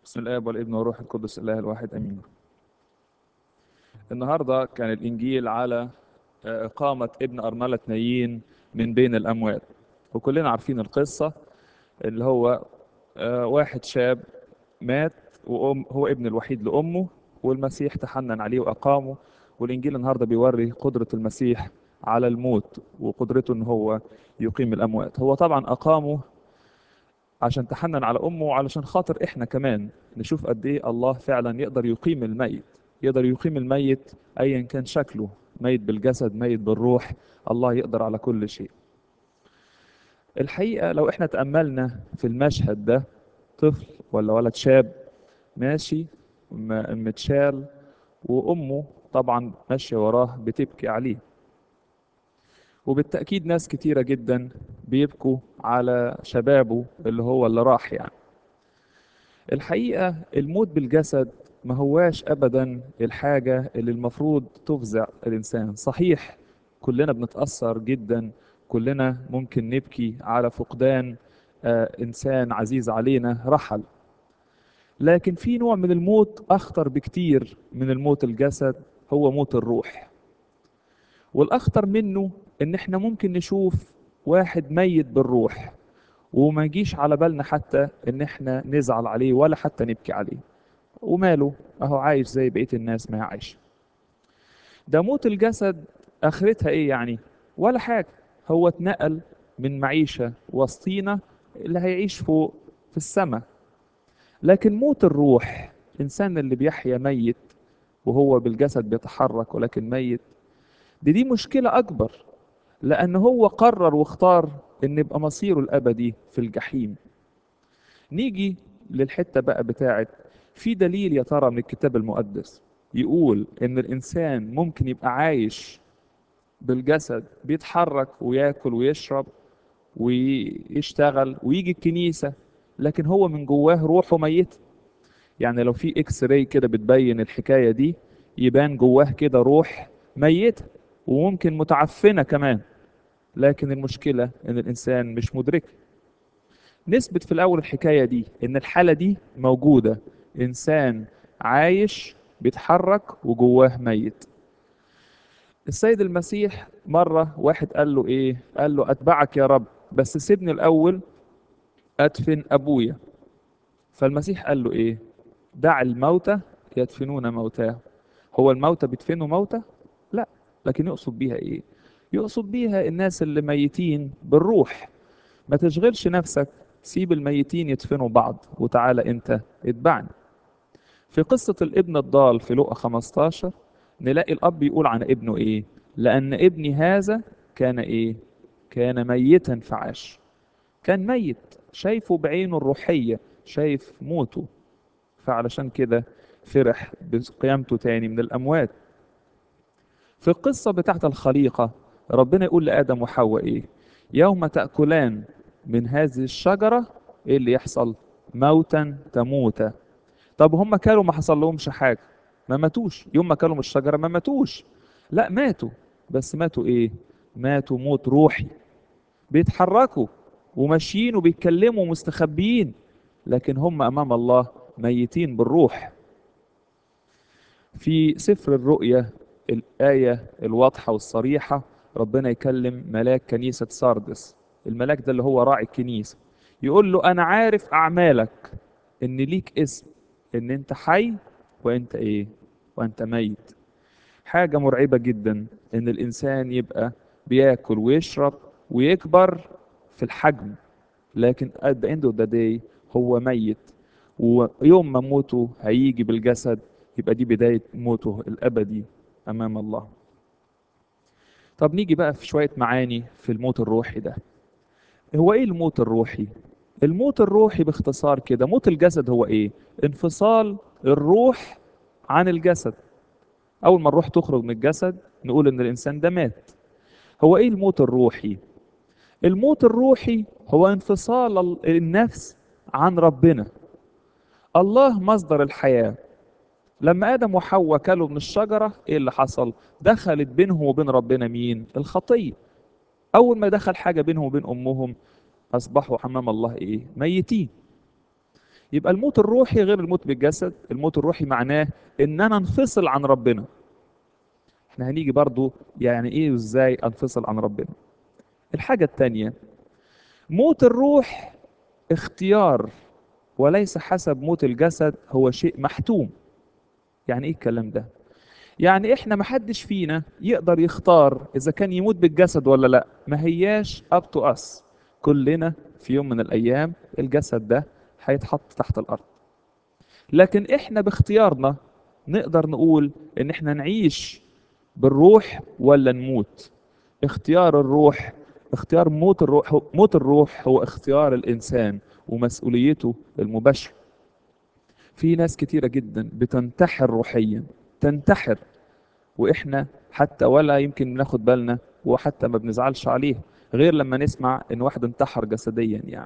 بسم الآب والابن والروح القدس الله الواحد أمين النهاردة كان الإنجيل على آه، إقامة ابن أرملة نايين من بين الأموات وكلنا عارفين القصة اللي هو آه، واحد شاب مات وأم هو ابن الوحيد لأمه والمسيح تحنن عليه وأقامه والإنجيل النهاردة بيوري قدرة المسيح على الموت وقدرته إن هو يقيم الأموات هو طبعا أقامه عشان تحنن على امه وعلشان خاطر احنا كمان نشوف قد ايه الله فعلا يقدر يقيم الميت يقدر يقيم الميت ايا كان شكله ميت بالجسد ميت بالروح الله يقدر على كل شيء الحقيقة لو احنا تأملنا في المشهد ده طفل ولا ولد شاب ماشي م- متشال وامه طبعا ماشية وراه بتبكي عليه وبالتأكيد ناس كتيرة جدا بيبكوا على شبابه اللي هو اللي راح يعني الحقيقة الموت بالجسد ما هواش أبدا الحاجة اللي المفروض تفزع الإنسان صحيح كلنا بنتأثر جدا كلنا ممكن نبكي على فقدان آه، إنسان عزيز علينا رحل لكن في نوع من الموت أخطر بكتير من الموت الجسد هو موت الروح والأخطر منه إن إحنا ممكن نشوف واحد ميت بالروح وما يجيش على بالنا حتى إن إحنا نزعل عليه ولا حتى نبكي عليه وماله أهو عايش زي بقية الناس ما هي عايشة ده موت الجسد آخرتها إيه يعني ولا حاجة هو اتنقل من معيشة وسطينا اللي هيعيش فوق في السماء لكن موت الروح الإنسان اللي بيحيا ميت وهو بالجسد بيتحرك ولكن ميت دي دي مشكلة أكبر لأن هو قرر واختار إن يبقى مصيره الأبدي في الجحيم نيجي للحتة بقى بتاعت في دليل يا ترى من الكتاب المقدس يقول إن الإنسان ممكن يبقى عايش بالجسد بيتحرك وياكل ويشرب ويشتغل ويجي الكنيسة لكن هو من جواه روحه ميتة يعني لو في اكس راي كده بتبين الحكاية دي يبان جواه كده روح ميتة وممكن متعفنة كمان لكن المشكلة إن الإنسان مش مدرك نثبت في الأول الحكاية دي إن الحالة دي موجودة إنسان عايش بيتحرك وجواه ميت السيد المسيح مرة واحد قال له إيه قال له أتبعك يا رب بس سيبني الأول أدفن أبويا فالمسيح قال له إيه دع الموتى يدفنون موتاهم هو الموتى بيدفنوا موتى لا لكن يقصد بيها إيه يقصد بيها الناس اللي ميتين بالروح ما تشغلش نفسك سيب الميتين يدفنوا بعض وتعالى انت اتبعني في قصة الابن الضال في لقا 15 نلاقي الأب يقول عن ابنه إيه لأن ابني هذا كان إيه كان ميتا فعاش كان ميت شايفه بعينه الروحية شايف موته فعلشان كده فرح بقيامته تاني من الأموات في القصة بتاعت الخليقة ربنا يقول لآدم وحواء إيه يوم تأكلان من هذه الشجرة إيه اللي يحصل موتا تموتا طب هم كانوا ما حصل لهمش حاجة ما ماتوش يوم ما كانوا من الشجرة ما ماتوش لا ماتوا بس ماتوا إيه ماتوا موت روحي بيتحركوا وماشيين وبيتكلموا ومستخبيين لكن هم أمام الله ميتين بالروح في سفر الرؤيا الآية الواضحة والصريحة ربنا يكلم ملاك كنيسة ساردس الملاك ده اللي هو راعي الكنيسة يقول له أنا عارف أعمالك إن ليك اسم إن أنت حي وأنت إيه وأنت ميت حاجة مرعبة جدا إن الإنسان يبقى بياكل ويشرب ويكبر في الحجم لكن at the end of the day هو ميت ويوم ما موته هيجي بالجسد يبقى دي بداية موته الأبدي أمام الله طب نيجي بقى في شوية معاني في الموت الروحي ده هو إيه الموت الروحي؟ الموت الروحي باختصار كده موت الجسد هو إيه؟ انفصال الروح عن الجسد أول ما الروح تخرج من الجسد نقول إن الإنسان ده مات هو إيه الموت الروحي؟ الموت الروحي هو انفصال ال- النفس عن ربنا الله مصدر الحياة لما آدم وحواء كلوا من الشجرة إيه اللي حصل؟ دخلت بينهم وبين ربنا مين؟ الخطية أول ما دخل حاجة بينهم وبين أمهم أصبحوا أمام الله إيه؟ ميتين يبقى الموت الروحي غير الموت بالجسد الموت الروحي معناه ان انا انفصل عن ربنا احنا هنيجي برضو يعني ايه وازاي انفصل عن ربنا الحاجة التانية موت الروح اختيار وليس حسب موت الجسد هو شيء محتوم يعني ايه الكلام ده يعني احنا محدش فينا يقدر يختار اذا كان يموت بالجسد ولا لا ما هياش up to us كلنا في يوم من الايام الجسد ده هيتحط تحت الارض لكن احنا باختيارنا نقدر نقول ان احنا نعيش بالروح ولا نموت اختيار الروح اختيار موت الروح موت الروح هو اختيار الانسان ومسؤوليته المباشره في ناس كتيره جدا بتنتحر روحيا تنتحر واحنا حتى ولا يمكن ناخد بالنا وحتى ما بنزعلش عليه غير لما نسمع ان واحد انتحر جسديا يعني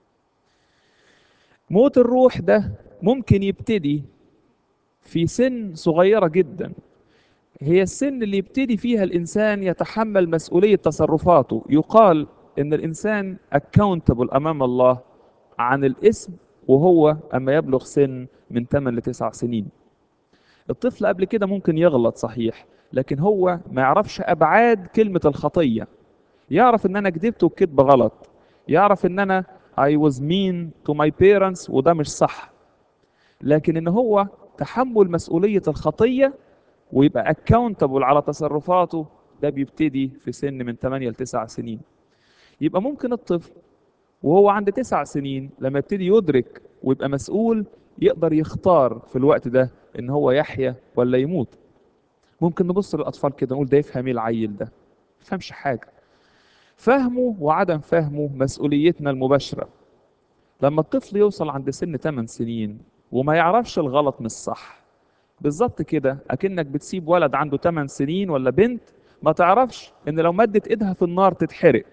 موت الروح ده ممكن يبتدي في سن صغيرة جدا هي السن اللي يبتدي فيها الإنسان يتحمل مسؤولية تصرفاته يقال إن الإنسان accountable أمام الله عن الاسم وهو أما يبلغ سن من 8 ل 9 سنين الطفل قبل كده ممكن يغلط صحيح لكن هو ما يعرفش أبعاد كلمة الخطية يعرف إن أنا كذبت والكذب غلط يعرف إن أنا I was mean to my parents وده مش صح لكن إن هو تحمل مسؤولية الخطية ويبقى accountable على تصرفاته ده بيبتدي في سن من 8 ل 9 سنين يبقى ممكن الطفل وهو عند تسع سنين لما يبتدي يدرك ويبقى مسؤول يقدر يختار في الوقت ده ان هو يحيا ولا يموت ممكن نبص للاطفال كده نقول ده يفهم ايه العيل ده ما يفهمش حاجه فهمه وعدم فهمه مسؤوليتنا المباشره لما الطفل يوصل عند سن 8 سنين وما يعرفش الغلط من الصح بالظبط كده اكنك بتسيب ولد عنده 8 سنين ولا بنت ما تعرفش ان لو مدت ايدها في النار تتحرق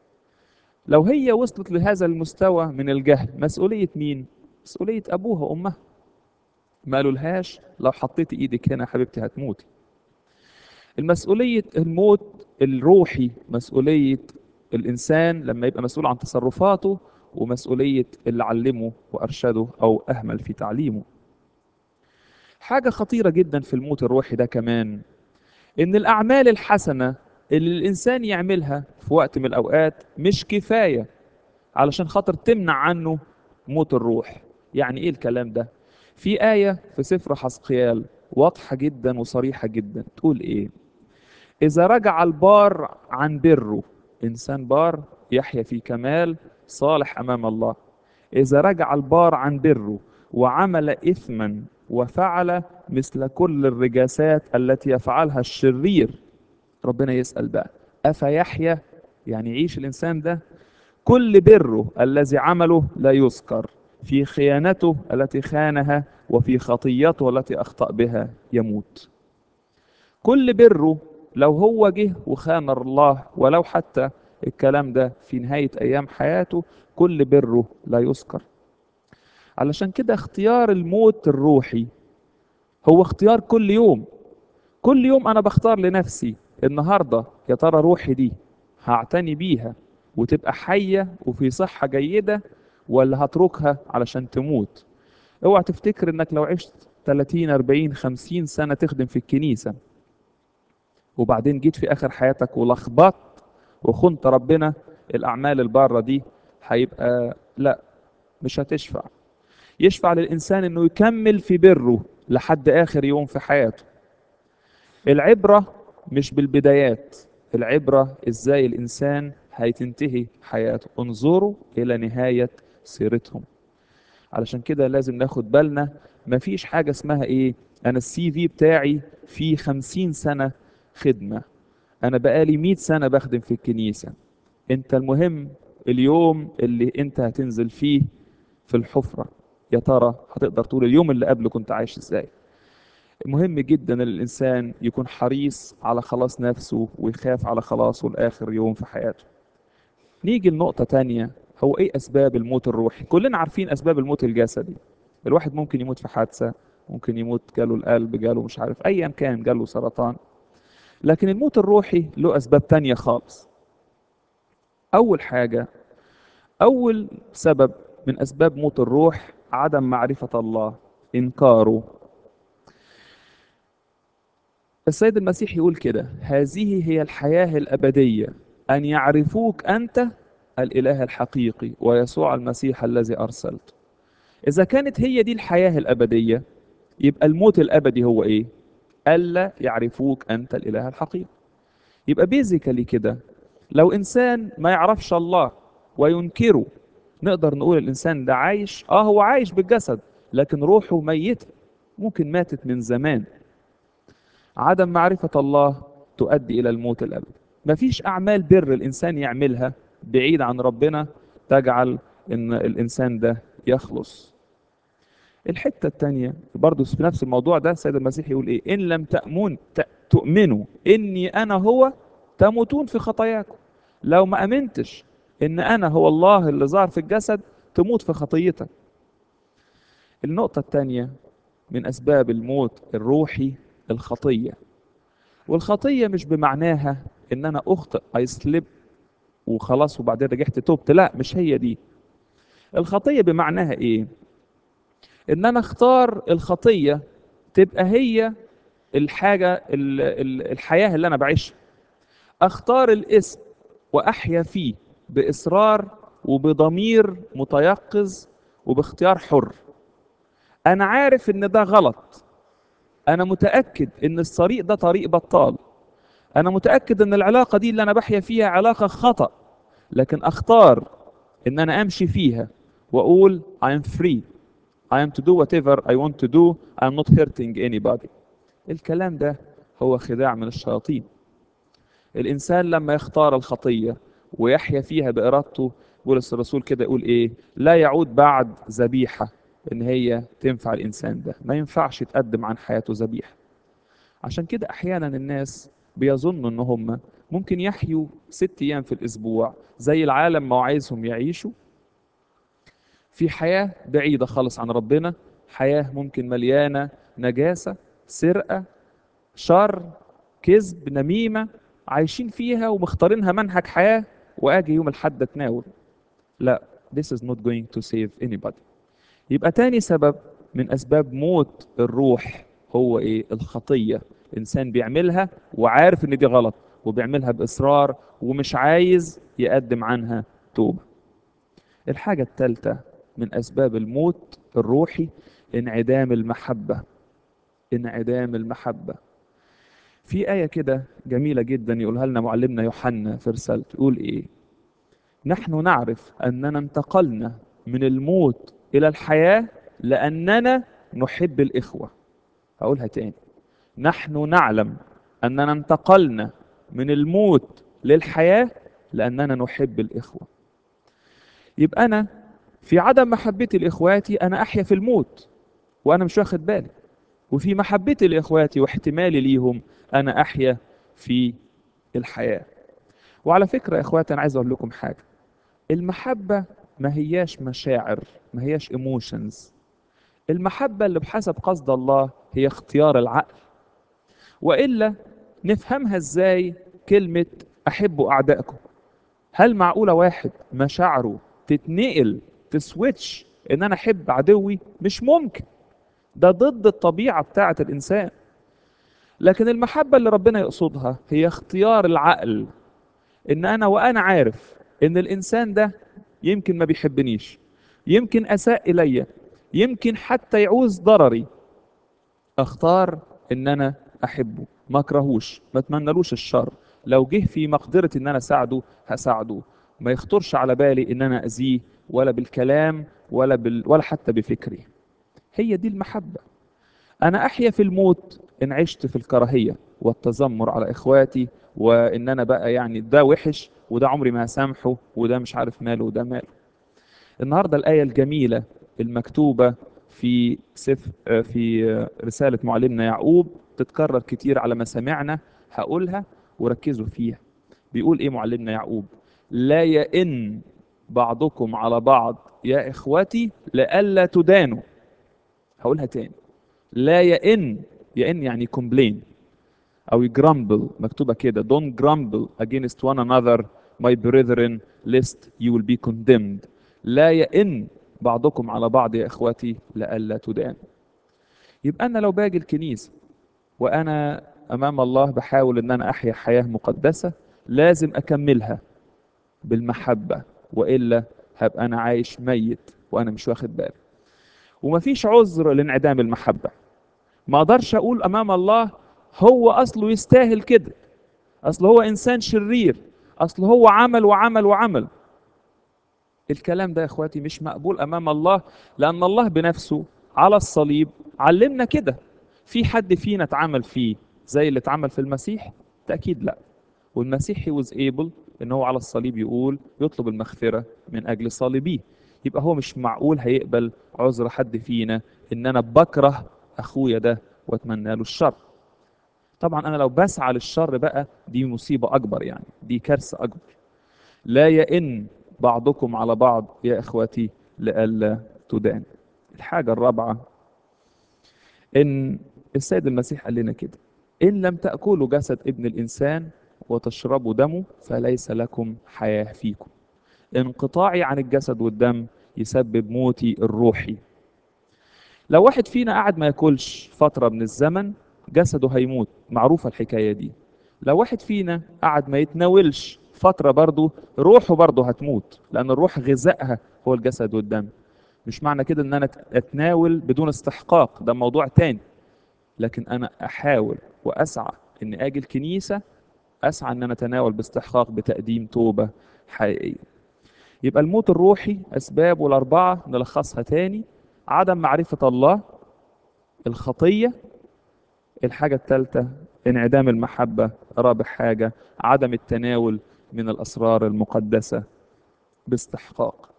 لو هي وصلت لهذا المستوى من الجهل مسؤولية مين؟ مسؤولية أبوها وأمها ما قالولهاش لو حطيتي إيدك هنا يا حبيبتي هتموتي المسؤولية الموت الروحي مسؤولية الإنسان لما يبقى مسؤول عن تصرفاته ومسؤولية اللي علمه وأرشده أو أهمل في تعليمه حاجة خطيرة جدا في الموت الروحي ده كمان إن الأعمال الحسنة اللي الإنسان يعملها في وقت من الأوقات مش كفاية علشان خاطر تمنع عنه موت الروح يعني إيه الكلام ده؟ في آية في سفر حسقيال واضحة جدا وصريحة جدا تقول إيه؟ إذا رجع البار عن بره إنسان بار يحيا في كمال صالح أمام الله إذا رجع البار عن بره وعمل إثما وفعل مثل كل الرجاسات التي يفعلها الشرير ربنا يسأل بقى أفيحيا يعني يعيش الإنسان ده كل بره الذي عمله لا يذكر في خيانته التي خانها وفي خطيته التي أخطأ بها يموت كل بره لو هو جه وخان الله ولو حتى الكلام ده في نهاية أيام حياته كل بره لا يذكر علشان كده اختيار الموت الروحي هو اختيار كل يوم كل يوم أنا بختار لنفسي النهاردة يا ترى روحي دي هعتني بيها وتبقى حية وفي صحة جيدة ولا هتركها علشان تموت اوعى تفتكر انك لو عشت 30 40 50 سنة تخدم في الكنيسة وبعدين جيت في اخر حياتك ولخبطت وخنت ربنا الاعمال البارة دي هيبقى لا مش هتشفع يشفع للانسان انه يكمل في بره لحد اخر يوم في حياته العبرة مش بالبدايات العبرة ازاي الانسان هيتنتهي حياته انظروا الى نهاية سيرتهم علشان كده لازم ناخد بالنا مفيش حاجة اسمها ايه انا السي في بتاعي فيه خمسين سنة خدمة انا بقالي مئة سنة بخدم في الكنيسة انت المهم اليوم اللي انت هتنزل فيه في الحفرة يا ترى هتقدر تقول اليوم اللي قبله كنت عايش ازاي مهم جدا ان الانسان يكون حريص على خلاص نفسه ويخاف على خلاصه لاخر يوم في حياته نيجي لنقطة تانية هو ايه اسباب الموت الروحي كلنا عارفين اسباب الموت الجسدي الواحد ممكن يموت في حادثة ممكن يموت جاله القلب جاله مش عارف ايا كان جاله سرطان لكن الموت الروحي له اسباب تانية خالص اول حاجة اول سبب من اسباب موت الروح عدم معرفة الله إنكاره السيد المسيح يقول كده هذه هي الحياة الأبدية أن يعرفوك أنت الإله الحقيقي ويسوع المسيح الذي أرسلته إذا كانت هي دي الحياة الأبدية يبقى الموت الأبدي هو إيه؟ ألا يعرفوك أنت الإله الحقيقي يبقى بيزيكالي كده لو إنسان ما يعرفش الله وينكره نقدر نقول الإنسان ده عايش آه هو عايش بالجسد لكن روحه ميتة ممكن ماتت من زمان عدم معرفة الله تؤدي إلى الموت الأبدي مفيش أعمال بر الإنسان يعملها بعيد عن ربنا تجعل إن الإنسان ده يخلص الحتة التانية برضه في نفس الموضوع ده السيد المسيح يقول إيه إن لم تأمون تؤمنوا إني أنا هو تموتون في خطاياكم لو ما أمنتش إن أنا هو الله اللي ظهر في الجسد تموت في خطيتك النقطة التانية من أسباب الموت الروحي الخطية والخطية مش بمعناها إن أنا أخطئ أيسلب وخلاص وبعدين رجعت توبت لا مش هي دي الخطية بمعناها إيه إن أنا أختار الخطية تبقى هي الحاجة الحياة اللي أنا بعيشها أختار الاسم وأحيا فيه بإصرار وبضمير متيقظ وباختيار حر أنا عارف إن ده غلط أنا متأكد إن الطريق ده طريق بطال أنا متأكد إن العلاقة دي اللي أنا بحيا فيها علاقة خطأ لكن أختار إن أنا أمشي فيها وأقول I am free I am to do whatever I want to do I am not hurting anybody الكلام ده هو خداع من الشياطين الإنسان لما يختار الخطية ويحيا فيها بإرادته بولس الرسول كده يقول إيه لا يعود بعد ذبيحة إن هي تنفع الإنسان ده ما ينفعش يتقدم عن حياته ذبيحة عشان كده أحيانا الناس بيظنوا إن هم ممكن يحيوا ست أيام في الأسبوع زي العالم ما هو عايزهم يعيشوا في حياة بعيدة خالص عن ربنا حياة ممكن مليانة نجاسة سرقة شر كذب نميمة عايشين فيها ومختارينها منهج حياة وأجي يوم الحد أتناول لا this is not going to save anybody يبقى تاني سبب من أسباب موت الروح هو إيه الخطية إنسان بيعملها وعارف إن دي غلط وبيعملها بإصرار ومش عايز يقدم عنها توبة الحاجة الثالثة من أسباب الموت الروحي انعدام المحبة انعدام المحبة في آية كده جميلة جدا يقولها لنا معلمنا يوحنا في رسالته يقول إيه نحن نعرف أننا انتقلنا من الموت إلى الحياة لأننا نحب الإخوة هقولها تاني نحن نعلم أننا انتقلنا من الموت للحياة لأننا نحب الإخوة يبقى أنا في عدم محبتي لإخواتي أنا أحيا في الموت وأنا مش واخد بالي وفي محبتي لإخواتي واحتمالي ليهم أنا أحيا في الحياة وعلى فكرة يا إخواتي أنا عايز أقول لكم حاجة المحبة ما هياش مشاعر ما هياش ايموشنز المحبة اللي بحسب قصد الله هي اختيار العقل وإلا نفهمها ازاي كلمة أحبوا أعدائكم هل معقولة واحد مشاعره تتنقل تسويتش إن أنا أحب عدوي مش ممكن ده ضد الطبيعة بتاعة الإنسان لكن المحبة اللي ربنا يقصدها هي اختيار العقل إن أنا وأنا عارف إن الإنسان ده يمكن ما بيحبنيش يمكن أساء إلي يمكن حتى يعوز ضرري أختار إن أنا أحبه ما أكرهوش ما أتمنلوش الشر لو جه في مقدرتي إن أنا أساعده هساعده ما يخطرش على بالي إن أنا أذيه ولا بالكلام ولا بال... ولا حتى بفكري هي دي المحبة أنا أحيا في الموت إن عشت في الكراهية والتذمر على إخواتي وإن أنا بقى يعني ده وحش وده عمري ما هسامحه وده مش عارف ماله وده ماله النهاردة الآية الجميلة المكتوبة في سف في رسالة معلمنا يعقوب تتكرر كتير على مسامعنا هقولها وركزوا فيها بيقول ايه معلمنا يعقوب لا يئن بعضكم على بعض يا اخوتي لئلا تدانوا هقولها تاني لا يئن يئن يعني كومبلين او يجرامبل مكتوبه كده don't grumble against one another my brethren lest you will be condemned لا يئن بعضكم على بعض يا اخوتي لئلا تدان يبقى انا لو باجي الكنيسه وانا امام الله بحاول ان انا احيا حياه مقدسه لازم اكملها بالمحبه والا هبقى انا عايش ميت وانا مش واخد بالي ومفيش عذر لانعدام المحبه ما اقدرش اقول امام الله هو اصله يستاهل كده اصل هو انسان شرير اصل هو عمل وعمل وعمل الكلام ده يا اخواتي مش مقبول امام الله لان الله بنفسه على الصليب علمنا كده في حد فينا اتعمل فيه زي اللي اتعمل في المسيح تاكيد لا والمسيح he was able ان هو على الصليب يقول يطلب المغفره من اجل صالبيه يبقى هو مش معقول هيقبل عذر حد فينا ان انا بكره اخويا ده واتمنى له الشر طبعا انا لو بسعى للشر بقى دي مصيبه اكبر يعني دي كارثه اكبر لا يئن بعضكم على بعض يا اخواتي لئلا تدان الحاجه الرابعه ان السيد المسيح قال لنا كده ان لم تاكلوا جسد ابن الانسان وتشربوا دمه فليس لكم حياه فيكم انقطاعي عن الجسد والدم يسبب موتي الروحي لو واحد فينا قعد ما ياكلش فتره من الزمن جسده هيموت معروفه الحكايه دي لو واحد فينا قعد ما يتناولش فتره برضه روحه برضه هتموت لان الروح غذائها هو الجسد والدم مش معنى كده ان انا اتناول بدون استحقاق ده موضوع تاني لكن انا احاول واسعى ان اجي الكنيسه اسعى ان انا اتناول باستحقاق بتقديم توبه حقيقيه يبقى الموت الروحي اسبابه الاربعه نلخصها تاني عدم معرفه الله الخطيه الحاجه الثالثه انعدام المحبه رابع حاجه عدم التناول من الاسرار المقدسه باستحقاق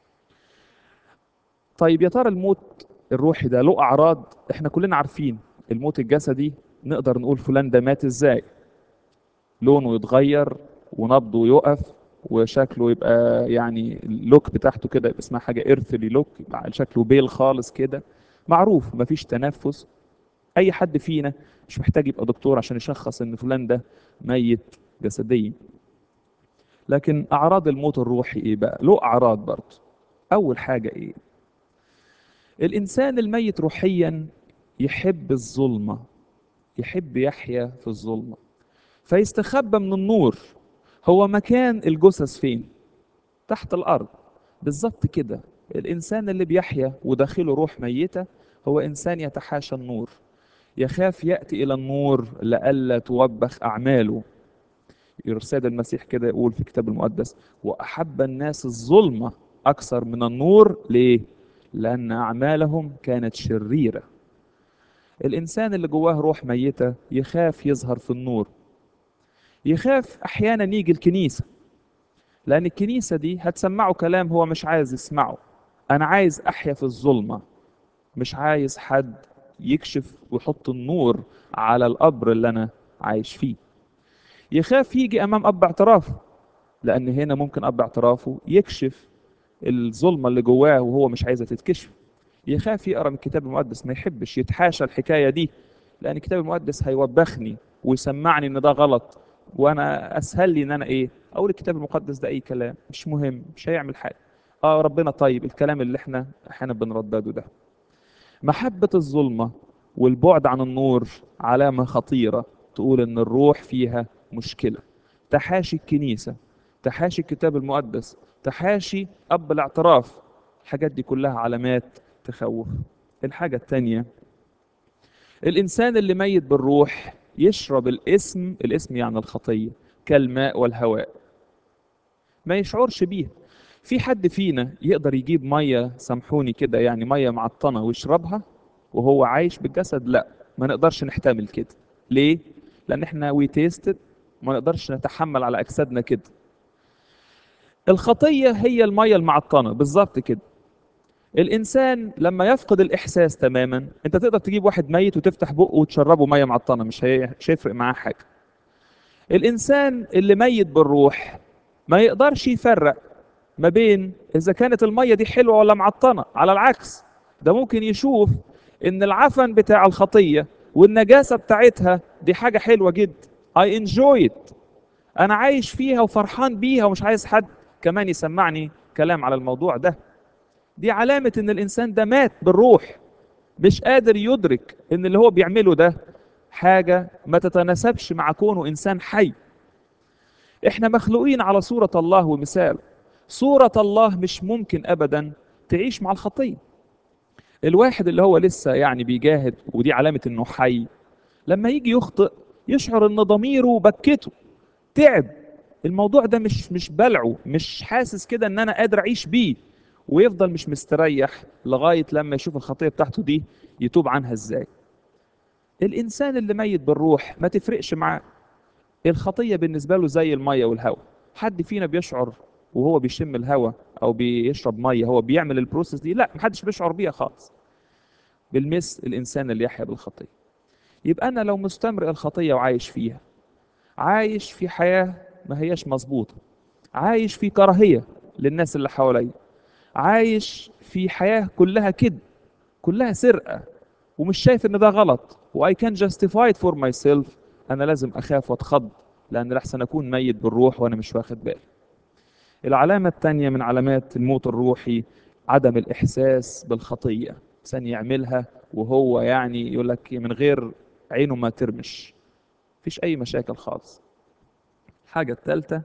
طيب يا ترى الموت الروحي ده له اعراض احنا كلنا عارفين الموت الجسدي نقدر نقول فلان ده مات ازاي لونه يتغير ونبضه يقف وشكله يبقى يعني اللوك بتاعته كده يبقى اسمها حاجه ايرثلي لوك يبقى شكله بيل خالص كده معروف مفيش تنفس اي حد فينا مش محتاج يبقى دكتور عشان يشخص ان فلان ده ميت جسديا لكن اعراض الموت الروحي ايه بقى له اعراض برضه اول حاجه ايه الانسان الميت روحيا يحب الظلمه يحب يحيا في الظلمه فيستخبى من النور هو مكان الجثث فين تحت الارض بالظبط كده الانسان اللي بيحيا وداخله روح ميته هو انسان يتحاشى النور يخاف ياتي الى النور لئلا توبخ اعماله السيد المسيح كده يقول في الكتاب المقدس واحب الناس الظلمه اكثر من النور ليه لان اعمالهم كانت شريره الانسان اللي جواه روح ميته يخاف يظهر في النور يخاف احيانا يجي الكنيسه لان الكنيسه دي هتسمعه كلام هو مش عايز يسمعه انا عايز احيا في الظلمه مش عايز حد يكشف ويحط النور على القبر اللي انا عايش فيه يخاف يجي امام اب اعترافه لان هنا ممكن اب اعترافه يكشف الظلمه اللي جواه وهو مش عايزها تتكشف يخاف يقرا من الكتاب المقدس ما يحبش يتحاشى الحكايه دي لان الكتاب المقدس هيوبخني ويسمعني ان ده غلط وانا اسهل لي ان انا ايه اقول الكتاب المقدس ده اي كلام مش مهم مش هيعمل حاجه اه ربنا طيب الكلام اللي احنا احيانا بنردده ده محبه الظلمه والبعد عن النور علامه خطيره تقول ان الروح فيها مشكله تحاشي الكنيسه تحاشي الكتاب المقدس تحاشي اب الاعتراف الحاجات دي كلها علامات تخوف الحاجه الثانيه الانسان اللي ميت بالروح يشرب الاسم الاسم يعني الخطيه كالماء والهواء ما يشعرش بيها في حد فينا يقدر يجيب ميه سامحوني كده يعني ميه معطنه ويشربها وهو عايش بالجسد لا ما نقدرش نحتمل كده ليه لان احنا وي تيستد ما نقدرش نتحمل على اجسادنا كده الخطيه هي الميه المعطنه بالظبط كده الانسان لما يفقد الاحساس تماما انت تقدر تجيب واحد ميت وتفتح بقه وتشربه ميه معطنه مش هي- مش هيفرق معاه حاجه الانسان اللي ميت بالروح ما يقدرش يفرق ما بين اذا كانت الميه دي حلوه ولا معطنه على العكس ده ممكن يشوف ان العفن بتاع الخطيه والنجاسه بتاعتها دي حاجه حلوه جدا I enjoy it انا عايش فيها وفرحان بيها ومش عايز حد كمان يسمعني كلام على الموضوع ده دي علامة ان الانسان ده مات بالروح مش قادر يدرك ان اللي هو بيعمله ده حاجة ما تتناسبش مع كونه انسان حي احنا مخلوقين على صورة الله ومثاله صورة الله مش ممكن ابدا تعيش مع الخطية الواحد اللي هو لسه يعني بيجاهد ودي علامة انه حي لما يجي يخطئ يشعر ان ضميره بكته تعب الموضوع ده مش مش بلعه مش حاسس كده ان انا قادر اعيش بيه ويفضل مش مستريح لغاية لما يشوف الخطية بتاعته دي يتوب عنها ازاي الانسان اللي ميت بالروح ما تفرقش معاه الخطية بالنسبة له زي المية والهواء حد فينا بيشعر وهو بيشم الهواء او بيشرب مية هو بيعمل البروسيس دي لا محدش بيشعر بيها خالص بالمثل الانسان اللي يحيا بالخطية يبقى انا لو مستمر الخطية وعايش فيها عايش في حياة ما هياش مظبوطة عايش في كراهية للناس اللي حواليا عايش في حياة كلها كذب كلها سرقة ومش شايف ان ده غلط و I can justify it for myself انا لازم اخاف واتخض لان لحسن اكون ميت بالروح وانا مش واخد بالي العلامة الثانية من علامات الموت الروحي عدم الإحساس بالخطية إنسان يعملها وهو يعني يقول لك من غير عينه ما ترمش مفيش أي مشاكل خالص الحاجة الثالثة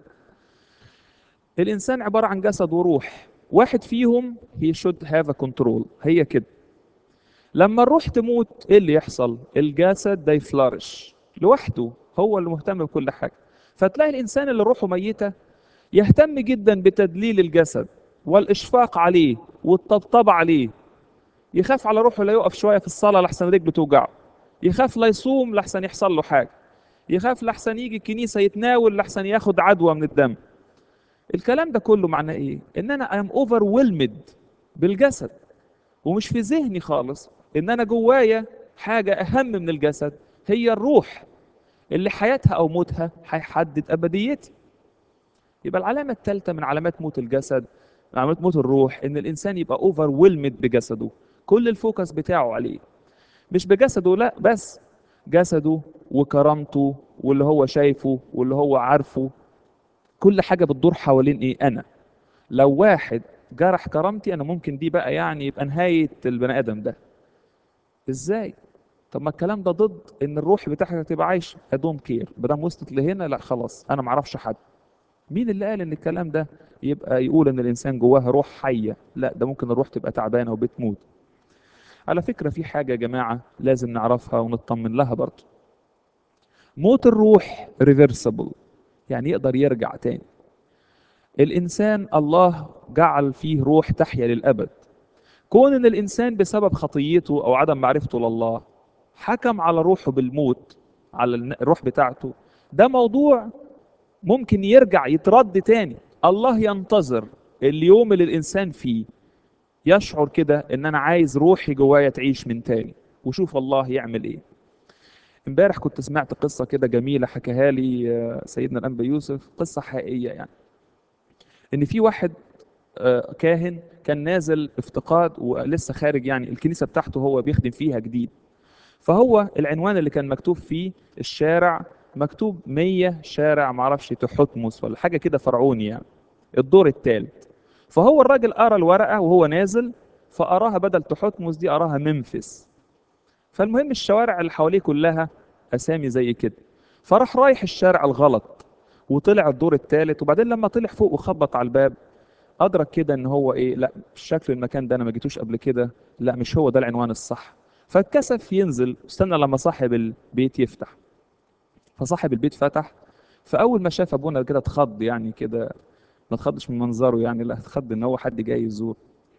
الإنسان عبارة عن جسد وروح واحد فيهم he should have a control هي كده لما الروح تموت ايه اللي يحصل الجسد ده يفلارش لوحده هو اللي مهتم بكل حاجة فتلاقي الإنسان اللي روحه ميتة يهتم جدا بتدليل الجسد والإشفاق عليه والطبطبة عليه يخاف على روحه لا يقف شوية في الصلاة لحسن رجله توجعه يخاف لا يصوم لحسن يحصل له حاجة يخاف لحسن يجي الكنيسة يتناول لحسن ياخد عدوى من الدم الكلام ده كله معناه ايه ان انا ام overwhelmed بالجسد ومش في ذهني خالص ان انا جوايا حاجة اهم من الجسد هي الروح اللي حياتها او موتها هيحدد ابديتي يبقى العلامة الثالثة من علامات موت الجسد من علامات موت الروح ان الانسان يبقى overwhelmed بجسده كل الفوكس بتاعه عليه مش بجسده لا بس جسده وكرامته واللي هو شايفه واللي هو عارفه كل حاجة بتدور حوالين ايه انا لو واحد جرح كرامتي انا ممكن دي بقى يعني يبقى نهاية البني ادم ده ازاي طب ما الكلام ده ضد ان الروح بتاعتك تبقى عايش ادوم كير بدل وصلت لهنا لا خلاص انا معرفش حد مين اللي قال ان الكلام ده يبقى يقول ان الانسان جواه روح حيه لا ده ممكن الروح تبقى تعبانه وبتموت على فكره في حاجه يا جماعه لازم نعرفها ونطمن لها برضه موت الروح ريفرسبل يعني يقدر يرجع تاني الانسان الله جعل فيه روح تحيا للابد كون ان الانسان بسبب خطيته او عدم معرفته لله حكم على روحه بالموت على الروح بتاعته ده موضوع ممكن يرجع يترد تاني الله ينتظر اليوم اللي الانسان فيه يشعر كده ان انا عايز روحي جوايا تعيش من تاني وشوف الله يعمل ايه امبارح كنت سمعت قصة كده جميلة حكاها لي سيدنا الأنبا يوسف قصة حقيقية يعني ان في واحد كاهن كان نازل افتقاد ولسه خارج يعني الكنيسة بتاعته هو بيخدم فيها جديد فهو العنوان اللي كان مكتوب فيه الشارع مكتوب 100 شارع معرفش تحتمس ولا حاجه كده فرعوني يعني الدور الثالث فهو الراجل قرا الورقه وهو نازل فقراها بدل تحتمس دي قراها منفس فالمهم الشوارع اللي حواليه كلها اسامي زي كده فراح رايح الشارع الغلط وطلع الدور الثالث وبعدين لما طلع فوق وخبط على الباب ادرك كده ان هو ايه لا شكل المكان ده انا ما جيتوش قبل كده لا مش هو ده العنوان الصح فاتكسف ينزل استنى لما صاحب البيت يفتح فصاحب البيت فتح فاول ما شاف ابونا كده اتخض يعني كده ما اتخضش من منظره يعني لا اتخض ان هو حد جاي يزور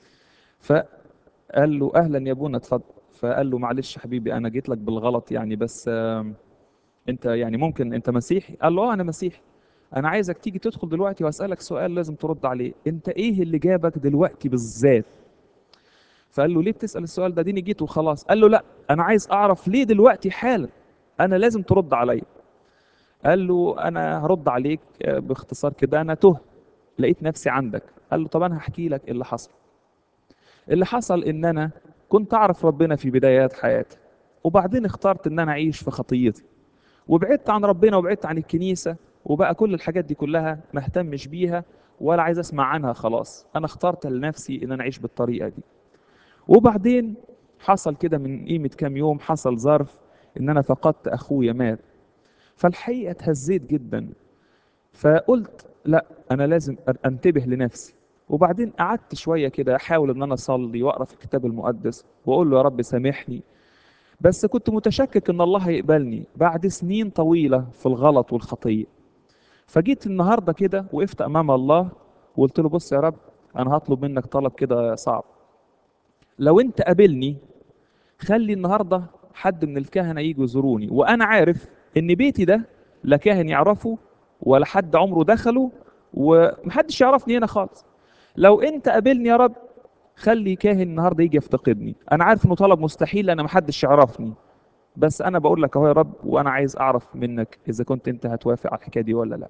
فقال له اهلا يا ابونا اتفضل فقال له معلش حبيبي انا جيت لك بالغلط يعني بس انت يعني ممكن انت مسيحي قال له اه انا مسيحي انا عايزك تيجي تدخل دلوقتي واسالك سؤال لازم ترد عليه انت ايه اللي جابك دلوقتي بالذات فقال له ليه بتسال السؤال ده ديني جيت وخلاص قال له لا انا عايز اعرف ليه دلوقتي حالا انا لازم ترد عليا قال له انا هرد عليك باختصار كده انا تهت لقيت نفسي عندك قال له طب انا هحكي لك اللي حصل اللي حصل ان انا كنت اعرف ربنا في بدايات حياتي وبعدين اخترت ان انا اعيش في خطيتي وبعدت عن ربنا وبعدت عن الكنيسه وبقى كل الحاجات دي كلها ما اهتمش بيها ولا عايز اسمع عنها خلاص انا اخترت لنفسي ان انا اعيش بالطريقه دي وبعدين حصل كده من قيمه كام يوم حصل ظرف ان انا فقدت اخويا مات فالحقيقه اتهزيت جدا فقلت لا انا لازم أ- انتبه لنفسي وبعدين قعدت شويه كده احاول ان انا اصلي واقرا في الكتاب المقدس واقول له يا رب سامحني بس كنت متشكك ان الله هيقبلني بعد سنين طويله في الغلط والخطيه فجيت النهارده كده وقفت امام الله وقلت له بص يا رب انا هطلب منك طلب كده صعب لو انت قابلني خلي النهارده حد من الكهنه يجوا يزوروني وانا عارف ان بيتي ده لا كاهن يعرفه ولا حد عمره دخله ومحدش يعرفني هنا خالص لو انت قابلني يا رب خلي كاهن النهارده يجي يفتقدني انا عارف انه طلب مستحيل لان محدش يعرفني بس انا بقول لك اهو يا رب وانا عايز اعرف منك اذا كنت انت هتوافق على الحكايه دي ولا لا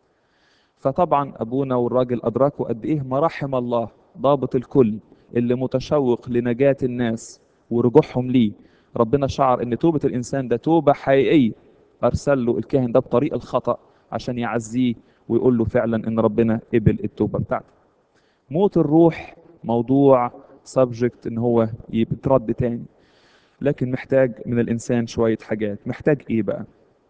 فطبعا ابونا والراجل ادركوا قد ايه مراحم الله ضابط الكل اللي متشوق لنجاة الناس ورجوعهم ليه ربنا شعر ان توبة الانسان ده توبة حقيقية ارسل له الكاهن ده بطريق الخطأ عشان يعزيه ويقول له فعلا ان ربنا قبل التوبة بتاعته موت الروح موضوع سبجكت ان هو يترد تاني لكن محتاج من الانسان شوية حاجات محتاج ايه بقى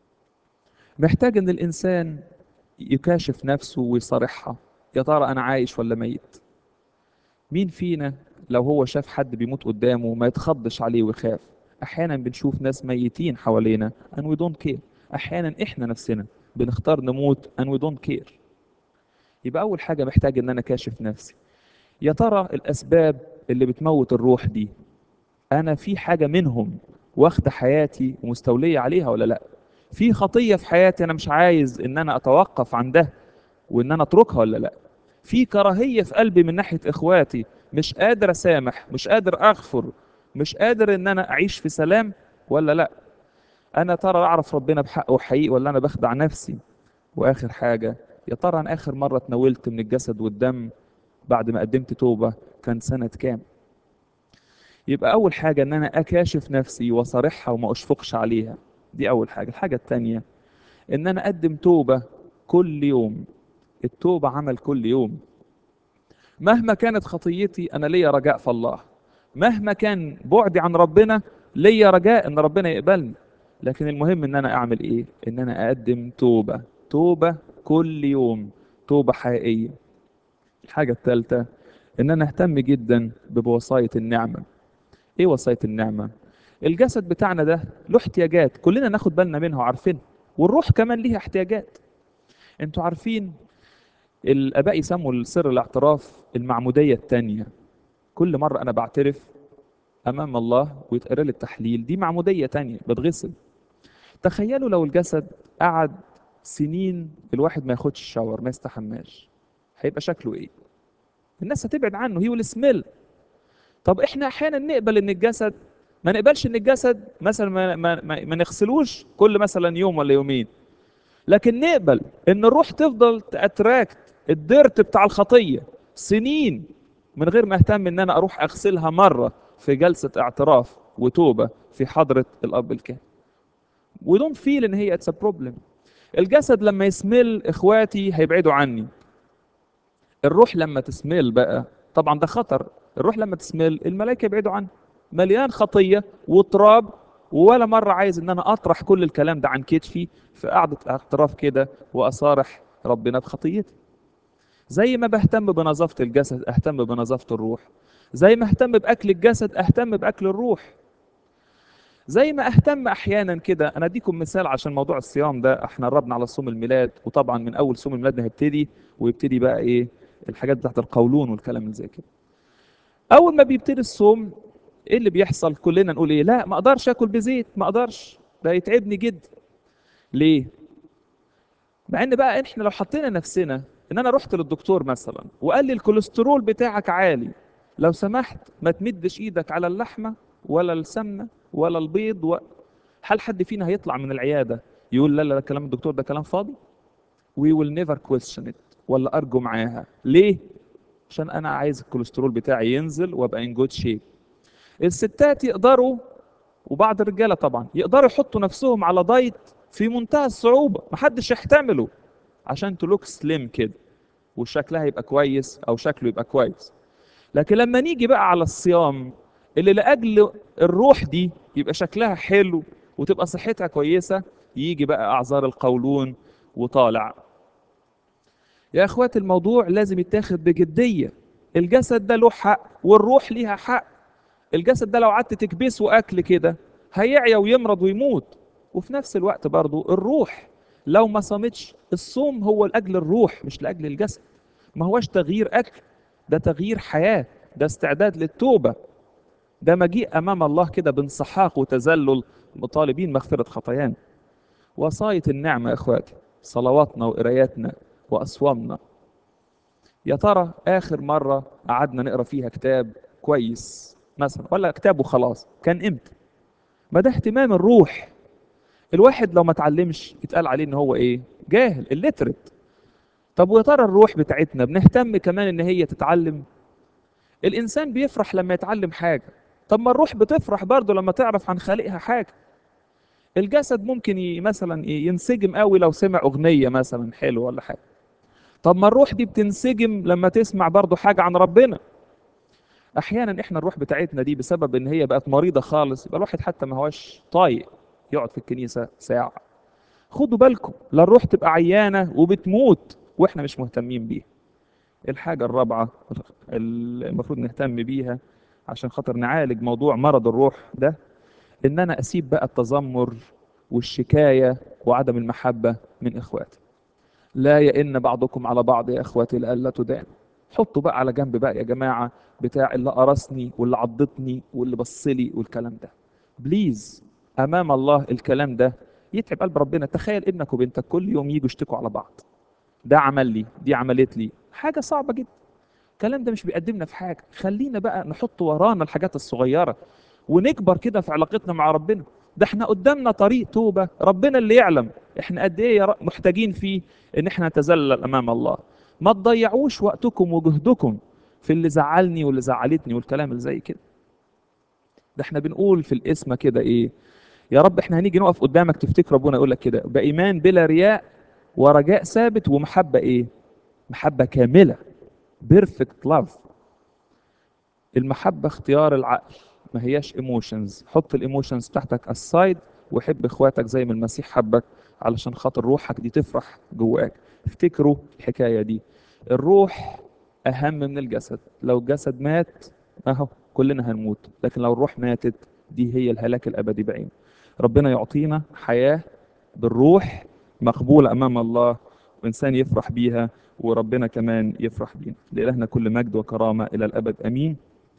محتاج ان الانسان يكاشف نفسه ويصارحها يا ترى انا عايش ولا ميت مين فينا لو هو شاف حد بيموت قدامه ما يتخضش عليه ويخاف احيانا بنشوف ناس ميتين حوالينا and we don't care احيانا احنا نفسنا بنختار نموت and we don't care يبقى اول حاجه محتاج ان انا كاشف نفسي يا ترى الاسباب اللي بتموت الروح دي انا في حاجه منهم واخده حياتي ومستوليه عليها ولا لا في خطيه في حياتي انا مش عايز ان انا اتوقف عن ده وان انا اتركها ولا لا في كراهيه في قلبي من ناحيه اخواتي مش قادر اسامح مش قادر اغفر مش قادر ان انا اعيش في سلام ولا لا انا ترى اعرف ربنا بحقه حقيقي ولا انا بخدع نفسي واخر حاجه يا ترى انا اخر مره اتناولت من الجسد والدم بعد ما قدمت توبه كان سنه كام يبقى اول حاجه ان انا اكاشف نفسي واصارحها وما اشفقش عليها دي اول حاجه الحاجه التانية ان انا اقدم توبه كل يوم التوبه عمل كل يوم مهما كانت خطيتي انا ليا رجاء في الله مهما كان بعدي عن ربنا ليا رجاء ان ربنا يقبلني لكن المهم ان انا اعمل ايه ان انا اقدم توبه توبه كل يوم توبه حقيقيه الحاجه الثالثه ان انا اهتم جدا بوصايه النعمه ايه وصايه النعمه الجسد بتاعنا ده له احتياجات كلنا ناخد بالنا منها وعارفينها والروح كمان ليها احتياجات انتوا عارفين الاباء يسموا سر الاعتراف المعموديه الثانيه كل مره انا بعترف امام الله ويتقرا لي التحليل دي معموديه تانية بتغسل تخيلوا لو الجسد قعد سنين الواحد ما ياخدش شاور ما يستحماش هيبقى شكله ايه الناس هتبعد عنه هي والسميل طب احنا احيانا نقبل ان الجسد ما نقبلش ان الجسد مثلا ما, ما, ما, ما نغسلوش كل مثلا يوم ولا يومين لكن نقبل ان الروح تفضل تاتراكت الديرت بتاع الخطيه سنين من غير ما اهتم ان انا اروح اغسلها مره في جلسه اعتراف وتوبه في حضره الاب الكاهن ودون فيل ان هي اتس بروبلم الجسد لما يسمل اخواتي هيبعدوا عني الروح لما تسمل بقى طبعا ده خطر الروح لما تسمل الملائكه يبعدوا عنه مليان خطيه وتراب ولا مره عايز ان انا اطرح كل الكلام ده عن كتفي في قعده اعتراف كده واصارح ربنا بخطيتي زي ما بهتم بنظافه الجسد اهتم بنظافه الروح زي ما اهتم باكل الجسد اهتم باكل الروح زي ما اهتم احيانا كده انا اديكم مثال عشان موضوع الصيام ده احنا قربنا على صوم الميلاد وطبعا من اول صوم الميلاد هيبتدي ويبتدي بقى ايه الحاجات بتاعت القولون والكلام اللي زي كده اول ما بيبتدي الصوم ايه اللي بيحصل كلنا نقول ايه لا ما اقدرش اكل بزيت ما اقدرش ده يتعبني جدا ليه مع ان بقى احنا لو حطينا نفسنا ان انا رحت للدكتور مثلا وقال لي الكوليسترول بتاعك عالي لو سمحت ما تمدش ايدك على اللحمه ولا السمنه ولا البيض و... هل حد فينا هيطلع من العياده يقول لا لا كلام الدكتور ده كلام فاضي we will never question it ولا ارجو معاها ليه عشان انا عايز الكوليسترول بتاعي ينزل وابقى ان جود شيب الستات يقدروا وبعض الرجاله طبعا يقدروا يحطوا نفسهم على دايت في منتهى الصعوبه محدش يحتمله عشان تلوك سليم كده وشكلها يبقى كويس او شكله يبقى كويس لكن لما نيجي بقى على الصيام اللي لاجل الروح دي يبقى شكلها حلو وتبقى صحتها كويسه يجي بقى اعذار القولون وطالع يا اخوات الموضوع لازم يتاخد بجديه الجسد ده له حق والروح ليها حق الجسد ده لو قعدت تكبسه اكل كده هيعيا ويمرض ويموت وفي نفس الوقت برضو الروح لو ما صامتش الصوم هو لاجل الروح مش لاجل الجسد ما هوش تغيير اكل ده تغيير حياه ده استعداد للتوبه ده مجيء امام الله كده بانسحاق وتذلل مطالبين مغفره خطايانا وصايه النعمه يا اخواتي صلواتنا وقراياتنا واصوامنا يا ترى اخر مره قعدنا نقرا فيها كتاب كويس مثلا ولا كتاب وخلاص كان امتى ما ده اهتمام الروح الواحد لو ما اتعلمش يتقال عليه ان هو ايه جاهل الليترت طب ويا ترى الروح بتاعتنا بنهتم كمان ان هي تتعلم الانسان بيفرح لما يتعلم حاجه طب ما الروح بتفرح برضه لما تعرف عن خالقها حاجه الجسد ممكن ي... مثلا إيه ينسجم قوي لو سمع اغنيه مثلا حلوه ولا حاجه طب ما الروح دي بتنسجم لما تسمع برضه حاجه عن ربنا احيانا احنا الروح بتاعتنا دي بسبب ان هي بقت مريضه خالص يبقى الواحد حتى ما هوش طايق يقعد في الكنيسه ساعه خدوا بالكم لا الروح تبقى عيانه وبتموت واحنا مش مهتمين بيها الحاجه الرابعه المفروض نهتم بيها عشان خاطر نعالج موضوع مرض الروح ده ان انا اسيب بقى التذمر والشكايه وعدم المحبه من اخواتي لا يئن بعضكم على بعض يا اخواتي لئلا تدان حطوا بقى على جنب بقى يا جماعه بتاع اللي قرصني واللي عضتني واللي بصلي والكلام ده بليز امام الله الكلام ده يتعب قلب ربنا تخيل ابنك وبنتك كل يوم يجوا يشتكوا على بعض ده عمل لي دي عملت لي حاجه صعبه جدا الكلام ده مش بيقدمنا في حاجه خلينا بقى نحط ورانا الحاجات الصغيره ونكبر كده في علاقتنا مع ربنا ده احنا قدامنا طريق توبه ربنا اللي يعلم احنا قد ايه محتاجين فيه ان احنا نتذلل امام الله ما تضيعوش وقتكم وجهدكم في اللي زعلني واللي زعلتني والكلام اللي زي كده ده احنا بنقول في الاسم كده ايه يا رب احنا هنيجي نقف قدامك تفتكر ربنا يقول لك كده بايمان بلا رياء ورجاء ثابت ومحبه ايه محبه كامله بيرفكت لاف المحبه اختيار العقل ما هياش ايموشنز حط الايموشنز بتاعتك السايد وحب اخواتك زي ما المسيح حبك علشان خاطر روحك دي تفرح جواك افتكروا الحكايه دي الروح اهم من الجسد لو الجسد مات اهو كلنا هنموت لكن لو الروح ماتت دي هي الهلاك الابدي بعين ربنا يعطينا حياه بالروح مقبوله امام الله وانسان يفرح بيها وربنا كمان يفرح بينا لالهنا كل مجد وكرامه الى الابد امين